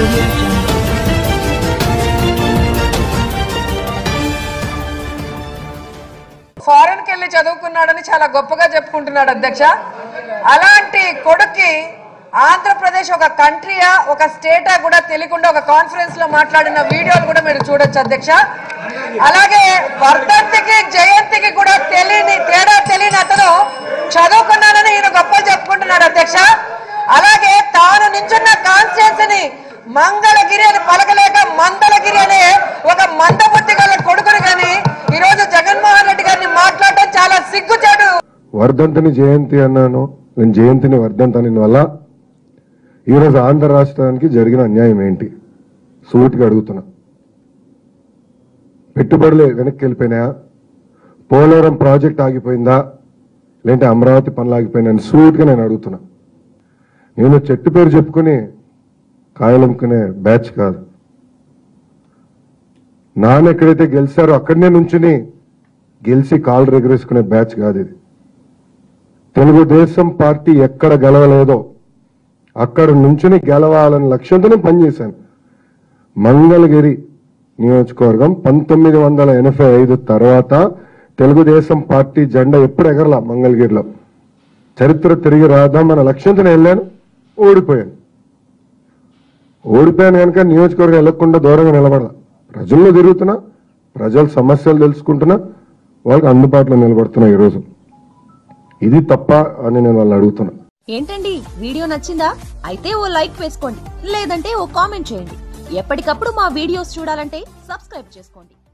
audio jungle. Foreign కి వెళ్ళి చదువుకున్నాడని చాలా గొప్పగా చెప్పుకుంటున్నాడు అధ్యక్ష అలాంటి కొడుక్కి ఆంధ్రప్రదేశ్ ఒక కంట్రీయా ఒక స్టేటా కూడా తెలియకుండా ఒక కాన్ఫరెన్స్ లో మాట్లాడిన వీడియోలు కూడా మీరు చూడొచ్చు అధ్యక్ష అలాగే వర్ధంతికి జయంతికి కూడా తెలియని తేడా తెలియని అతను చదువుకున్నానని ఈయన గొప్పలు చెప్పుకుంటున్నాడు అధ్యక్ష అలాగే తాను నించున్న కాన్స్టిట్యున్సీ ని మంగళగిరి అని పలకలేక మందలగిరి అనే ఒక మందబుద్ధి గల కొడుకుని గాని ఈ రోజు జగన్మోహన్ రెడ్డి గారిని మాట్లాడటం చాలా సిగ్గుచేటు వర్ధంతిని జయంతి అన్నాను నేను జయంతిని వర్ధంతి వల్ల ఈరోజు ఆంధ్ర రాష్ట్రానికి జరిగిన అన్యాయం ఏంటి సూటిగా అడుగుతున్నా పెట్టుబడులు వెనక్కి వెళ్ళిపోయినాయా పోలవరం ప్రాజెక్ట్ ఆగిపోయిందా లేదంటే అమరావతి పనులు ఆగిపోయినాయని సూటిగా నేను అడుగుతున్నా నేను చెట్టు పేరు చెప్పుకుని కాయలమ్ముకునే బ్యాచ్ కాదు నాన్న ఎక్కడైతే గెలిచారో అక్కడనే నుంచుని గెలిచి కాళ్ళు రెగరేసుకునే బ్యాచ్ కాదు ఇది తెలుగుదేశం పార్టీ ఎక్కడ గెలవలేదో అక్కడ నుంచుని గెలవాలని లక్ష్యంతోనే పనిచేశాను మంగళగిరి నియోజకవర్గం పంతొమ్మిది వందల ఎనభై ఐదు తర్వాత తెలుగుదేశం పార్టీ జెండా ఎప్పుడు ఎగరలా మంగళగిరిలో చరిత్ర తిరిగి రాద్దాం మన లక్ష్యంతో వెళ్ళాను ఓడిపోయాను ఓడిపోయాను కనుక నియోజకవర్గం వెళ్లకుండా దూరంగా నిలబడాల ప్రజల్లో తిరుగుతున్నా ప్రజల సమస్యలు తెలుసుకుంటున్నా వాళ్ళకి అందుబాటులో నిలబడుతున్నా ఈరోజు ఇది తప్ప అని నేను వాళ్ళని అడుగుతున్నా ఏంటండి వీడియో నచ్చిందా అయితే ఓ లైక్ వేసుకోండి లేదంటే ఓ కామెంట్ చేయండి ఎప్పటికప్పుడు మా వీడియోస్ చూడాలంటే సబ్స్క్రైబ్ చేసుకోండి